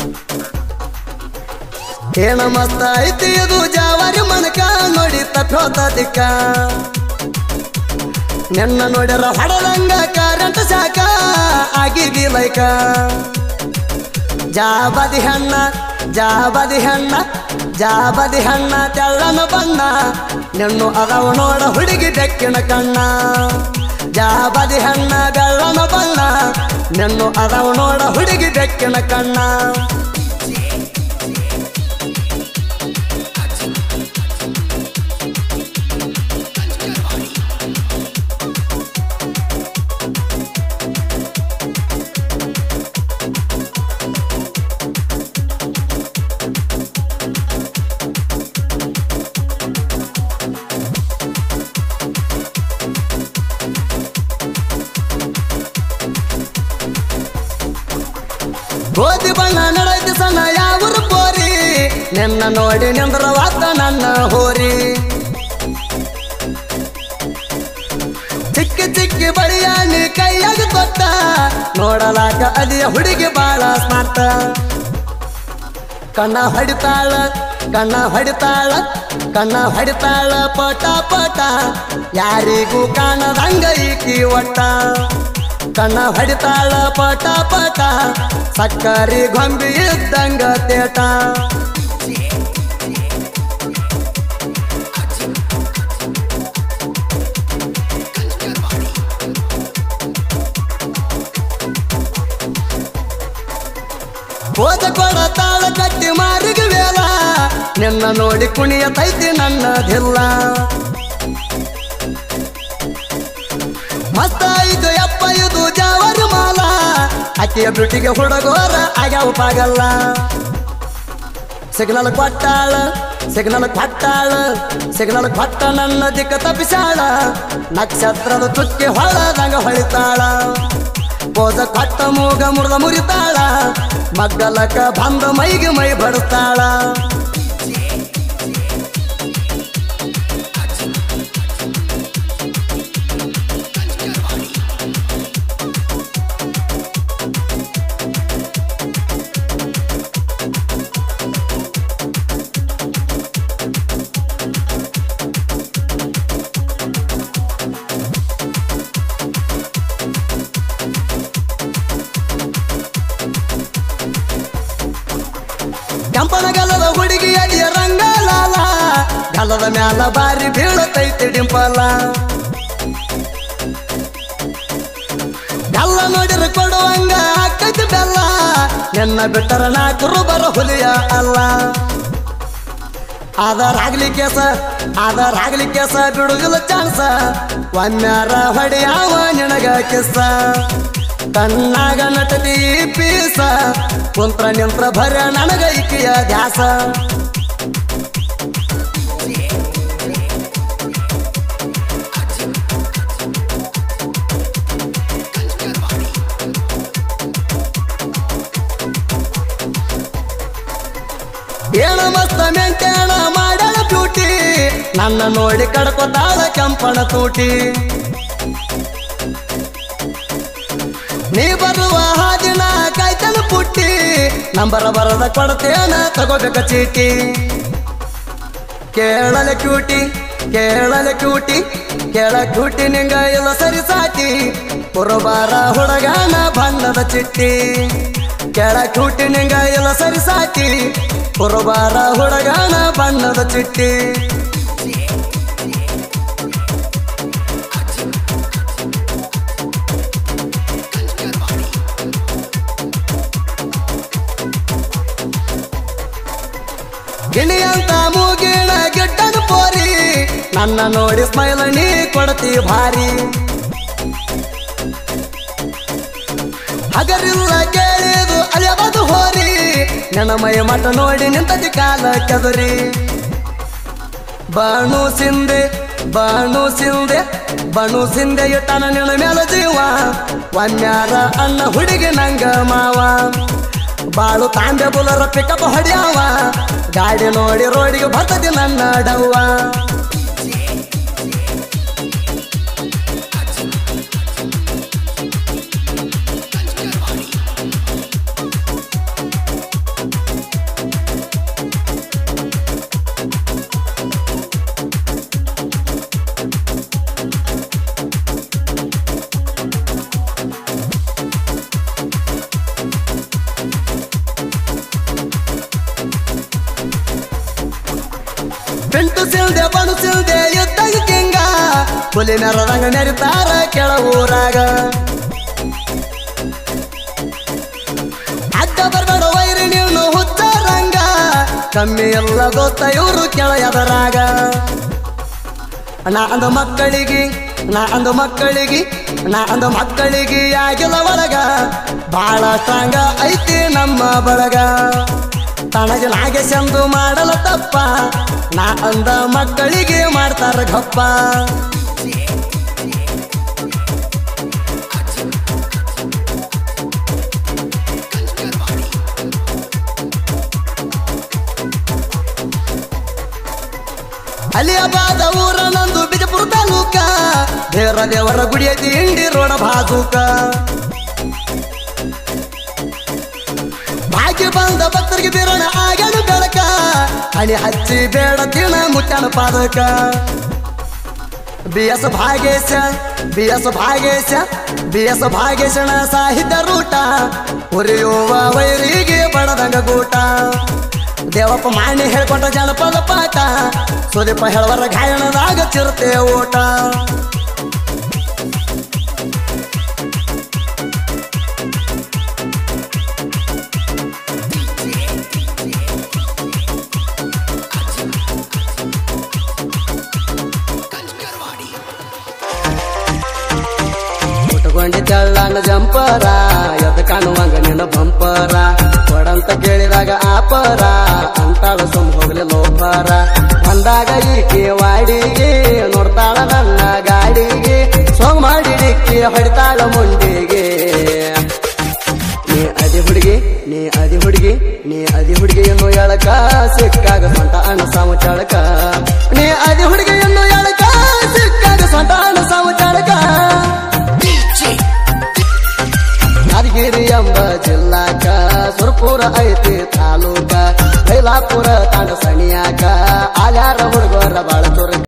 ಏನ ಮಸ್ತ ಐತಿ ಇದು ಜಾವಾರಿ ಮನಕ ನೋಡಿ ತಪ್ಪೋದಿಕ್ಕ ನಿನ್ನ ನೋಡ್ಯಾರ ಹೊಡದಂಗ ಕರೆಂಟ್ ಶಾಕ ಆಗಿದಿ ಲೈಕ ಜಾಬದಿ ಹಣ್ಣ ಜಾಬದಿ ಹಣ್ಣ ಜಾಬದಿ ಹಣ್ಣ ತೆಳ್ಳನ ಬಣ್ಣ ನಿನ್ನು ಅದಾವ ನೋಡ ಹುಡುಗಿ ಬೆಕ್ಕಿನ ಕಣ್ಣ ಜಾಬದಿ ಹಣ್ಣ ಬೆಳ್ಳನ ಬಣ್ಣ ನಿನ್ನು ಅದಾವ ನೋಡ ಹುಡುಗಿ ಬೆಕ್ಕಿನ ಕಣ್ಣ ಗೋಧಿ ಬಣ್ಣ ನಡೈತಿ ಸಣ್ಣ ಯಾವೂರು ಪೋರಿ ನಿನ್ನ ನೋಡಿ ನಿಂದ್ರ ವಾತ ನನ್ನ ಹೋರಿ ಚಿಕ್ಕ ಚಿಕ್ಕ ಬಳಿಯ ನೀ ಕೈಯಾಗ ಕೊಟ್ಟ ನೋಡಲಾಕ ಅದಿಯ ಹುಡುಗಿ ಬಾಳ ಸ್ಮಾರ್ಟ ಕಣ್ಣ ಹೊಡಿತಾಳ ಕಣ್ಣ ಹೊಡಿತಾಳ ಕಣ್ಣ ಹೊಡಿತಾಳ ಪಟ ಪಟ ಯಾರಿಗೂ ಕಾಣದಂಗ ಈಕಿ ಒಟ್ಟ ಕಣ್ಣ ಹೊಡಿತಾಳ ಪಟ ಪಟ ಸಕ್ಕರಿ ಗೊಂಬಿ ಇದ್ದಂಗ ತೇಟ ಹೋದ ಕೊಡ ತಾಳ ಕಟ್ಟಿ ಮಾರಿಗೆ ವೇಲ ನಿನ್ನ ನೋಡಿ ಕುಣಿಯ ತೈತಿ ನನ್ನದಿಲ್ಲ ಮಸ್ತ ಇದು ಎಪ್ಪ ಇದು ಜಾವರ ಮಾಲ ಅಕ್ಕಿಯ ಬ್ಯೂಟಿಗೆ ಹುಡುಗೋರ ಆಗ್ಯಾವ ಪಾಗಲ್ಲ ಸಿಗ್ನಲ್ ಕೊಟ್ಟಾಳ ಸಿಗ್ನಲ್ ಕೊಟ್ಟಾಳ ಸಿಗ್ನಲ್ ಕೊಟ್ಟ ನನ್ನ ದಿಕ್ಕ ತಪ್ಪಿಸಾಳ ನಕ್ಷತ್ರದ ಚುಕ್ಕಿ ಹೊಳದಂಗ ಹೊಳಿತಾಳ ಪೋದ ಕೊಟ್ಟ ಮೂಗ ಮುರಿದ ಮುರಿತಾಳ ಮಗ್ಗಲಕ ಬಂದ ಮೈಗೆ ಮೈ ಬಡಿಸ್ತಾಳ ಕೆಂಪನ ಗಲದ ಹುಡುಗಿ ಅಡಿಯ ರಂಗಲಾಲ ಗಲದ ಮ್ಯಾಲ ಬಾರಿ ಬೀಳತೈತಿ ಡಿಂಪಲ ಬೆಲ್ಲ ನೋಡಿರ ಕೊಡುವಂಗ ಆಕೈತಿ ಬೆಲ್ಲ ನಿನ್ನ ಬಿಟ್ಟರ ನಾಲ್ಕು ಬರ ಹುಲಿಯ ಅಲ್ಲ ಆಧಾರ್ ಆಗ್ಲಿ ಕೇಸ ಆಧಾರ್ ಆಗ್ಲಿ ಕೇಸ ಬಿಡುದಿಲ್ಲ ಚಾನ್ಸ ಒಮ್ಮ್ಯಾರ ಹೊಡೆಯಾವ ನಿನಗ ಕಿಸ್ಸ ಕಣ್ಣಾಗ ನಟದಿ ಪೀಸ ಕುಂತ್ರ ನಿಂತ್ರ ಭರ ನನಗ ಇಕ್ಕಿಯ ದ್ಯಾಸ ಏನ ಮಸ್ತ ಮೆಂಟೇಣ ಮಾಡಳ ಬ್ಯೂಟಿ ನನ್ನ ನೋಡಿ ಕಡ್ಕೊತಾಳ ಕೆಂಪಣ ತೂಟಿ ನೀ ಬರುವ ಹಾದಿನ ಕಾಯ್ತನ ಪುಟ್ಟಿ ನಂಬರ ಬರದ ಕೊಡ್ತೇನ ತಗೋಬೇಕ ಚೀಟಿ ಕೇಳಲ ಕ್ಯೂಟಿ ಕೇಳಲ ಕ್ಯೂಟಿ ಕೇಳ ಕ್ಯೂಟಿ ನಿಂಗ ಇಲ್ಲ ಸರಿ ಸಾಟಿ ಕುರುಬಾರ ಹುಡುಗನ ಬಣ್ಣದ ಚಿಟ್ಟಿ ಕೇಳ ಕ್ಯೂಟಿ ನಿಂಗ ಇಲ್ಲ ಸರಿ ಸಾಟಿ ಕುರುಬಾರ ಹುಡುಗನ ಬಣ್ಣದ ಚಿಟ್ಟಿ ಗಿಣಿ ಅಂತ ಮೂಗಿಣ ಗಿಡ್ಡನ ಪೋರಿ ನನ್ನ ನೋಡಿ ಸ್ಮೈಲ್ ನೀ ಕೊಡ್ತಿ ಭಾರಿ ಹಗರಿಲ್ಲ ಕೇಳಿದು ಅಳಿಯಬದು ಹೋರಿ ನನ್ನ ಮೈ ಮಠ ನೋಡಿ ನಿಂತದಿ ಕಾಲ ಕೆದರಿ ಬಾಣು ಸಿಂದೆ ಬಾಣು ಸಿಂದೆ ಬಣು ಸಿಂದೆ ಇಟ್ಟನ ನಿನ್ನ ಮೇಲ ಜೀವ ಒಮ್ಮ್ಯಾರ ಅಣ್ಣ ಹುಡುಗಿ ನಂಗ ಮಾವ ಬಾಳು ತಾಂಬೆ ಬುಲರ ಪಿಕಪ್ ಹೊಡ್ಯಾವ ಗಾಡಿ ನೋಡಿ ರೋಡಿಗೆ ಬರ್ತದೆ ನನ್ನ ಡವ್ವ ಸಿಲ್ದೆ ಬಣು ಸಿಲ್ದೆ ಇದ್ದಾಗ ಕಿಂಗ ಹುಲಿ ಮೆರದಂಗ ಮೆರಿತಾರ ಕೆಳ ಊರಾಗ ಅಡ್ಡ ಬರ್ಬೇಡ ವೈರಿ ನೀನು ಹುಚ್ಚ ರಂಗ ಕಮ್ಮಿ ಎಲ್ಲ ದೋಸ್ತ ಇವರು ಕೆಳ ಎದರಾಗ ನಾ ಅಂದ ಮಕ್ಕಳಿಗೆ ನಾ ಅಂದ ಮಕ್ಕಳಿಗೆ ನಾ ಅಂದ ಮಕ್ಕಳಿಗೆ ಆಗಿಲ್ಲ ಒಳಗ ಬಾಳ ಸ್ಟ್ರಾಂಗ ಐತಿ ನಮ್ಮ ಬಳಗ ತನಗೆ ನಾಗೆ ಚಂದು ಮಾಡಲ ತಪ್ಪ ನಾ ಅಂದ ಮಕ್ಕಳಿಗೆ ಮಾಡ್ತಾರ ಗಪ್ಪ ಅಲಿಯಾಬಾದ ಊರ ನಂದು ಬಿಜಪುರ ತಾಲೂಕ ದೇವರ ದೇವರ ಗುಡಿ ಐತಿ ಇಂಡಿ ರೋಡ ಬಾಜೂಕ ಭಾಗ್ಯ ಬಂದ ಭಕ್ತರಿಗೆ ಬೀರಣ ಆಗಣ ಬೆಳಕ ಹಣಿ ಹಚ್ಚಿ ಬೇಡ ತಿಣ ಮುಟ್ಟಣ ಪಾದಕ B S Bhagesh B S Bhagesh B S ಭಾಗೇಶನ ಸಾಹಿತ್ಯ ರೂಟ ಹುರಿಯುವ ವೈರಿಗೆ ಬಡದಂಗ ಗೂಟ ದೇವಪ್ಪ ಮಾಣಿ ಹೇಳ್ಕೊಂಡ ಜನಪದ ಪಾಠ ಸುದೀಪ ಹೇಳುವರ ಗಾಯನದಾಗ ಚಿರತೆ ಓಟ ಉಟ್ಕೊಂಡಿ ತೆಳ್ಳನ ಜಂಪರ ಎದ ಕಾಣುವಂಗ ನಿನ್ನ ಬಂಪರ ಕೊಡಂತ ಕೇಳಿದಾಗ ಆಪರ ಅಂತಾಳ ಸುಮ್ ಹೋಗ್ಲಿ ಲೋಪರ ಬಂದಾಗ ಈಕೆ ವಾಡಿಗೆ ನೋಡ್ತಾಳ ನನ್ನ ಗಾಡಿಗೆ ಸೋಗ್ ಮಾಡಿ ಡಿಕ್ಕಿ ಹೊಡಿತಾಳ ಮುಂಡಿಗೆ ನೀ ಅದಿ ಹುಡುಗಿ ನೀ ಅದಿ ಹುಡುಗಿ ನೀ ಅದಿ ಹುಡುಗಿ ಎನ್ನು ಎಳಕ ಸಿಕ್ಕಾಗ ಸೊಂಟ ಅಣ್ಣ ಸಾವು ಚಾಳಕ ನೀ ಅದಿ ಹುಡುಗಿ ಎನ್ನು ಎಳಕ ಸಿಕ್ಕಾಗ ಸೊಂಟ ಅಣ್ಣ ಸಾವು ಚಾಳಕ ಯಾದಗಿರಿ ಎಂಬ ಜಿಲ್ಲಾಕ ಸುರಪುರ ಐತಿ ತಾಲೂಕ ಬೈಲಾಪುರ ತಾಂಡ ಸಣಿಯಾಕ ಆಲ್ಯಾರ ಹುಡುಗರ ಬಾಳ ಚುರುಕ